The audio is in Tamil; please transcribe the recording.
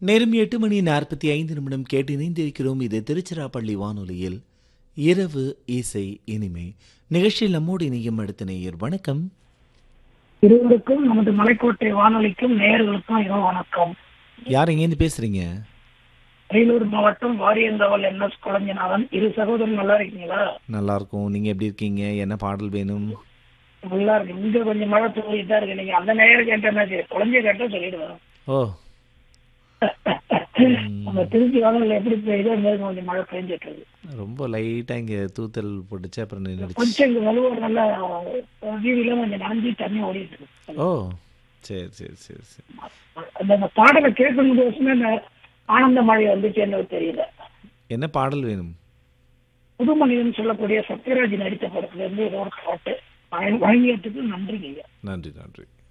நேரம் எட்டு மணி நாற்பத்தி ஐந்து நிமிடம் கேட்டு இணைந்திருக்கிறோம் இது திருச்சிராப்பள்ளி வானொலியில் இரவு இசை இனிமை நிகழ்ச்சியில் நம்மோடு இணையும் அடுத்த நேயர் வணக்கம் இருவருக்கும் நமது மலைக்கோட்டை வானொலிக்கும் நேயர்களுக்கும் இரவு வணக்கம் யார் எங்கேருந்து பேசுறீங்க அரியலூர் மாவட்டம் வாரியந்தவல் என் எஸ் குழஞ்சநாதன் இரு சகோதரன் நல்லா இருக்கீங்களா நல்லா இருக்கும் நீங்க எப்படி இருக்கீங்க என்ன பாடல் வேணும் நல்லா இருக்கு இங்க கொஞ்சம் மழை தூங்கிட்டு தான் இருக்கு நீங்க அந்த நேரம் கேட்டேன்னா சரி குழந்தைய கேட்டா சொல்லிடுவேன் ஓ நம்ம திருச்சி வானொலி எப்படி பெய்யுதோ அந்த மாதிரி கொஞ்சம் மழை பெஞ்சிட்டு இருக்கு ரொம்ப லைட்டா இங்க தூத்தல் போட்டுச்சு அப்புறம் நின்றுச்சு கொஞ்சம் இங்க வலுவ நல்லா வீதியில கொஞ்சம் நனைஞ்சு தண்ணி ஓடிட்டு இருக்கு ஓ சரி சரி சரி சரி அந்த அந்த பாடலை கேட்கும் போதுமே அந்த ஆனந்த மழை வந்துச்சு என்னவோ தெரியல என்ன பாடல் வேணும் புது மனிதன் சொல்லக்கூடிய சத்யராஜ் நடித்த படத்துல இருந்து ஏதோ ஒரு பாட்டு வழங்கியதுக்கு நன்றிங்க நன்றி நன்றி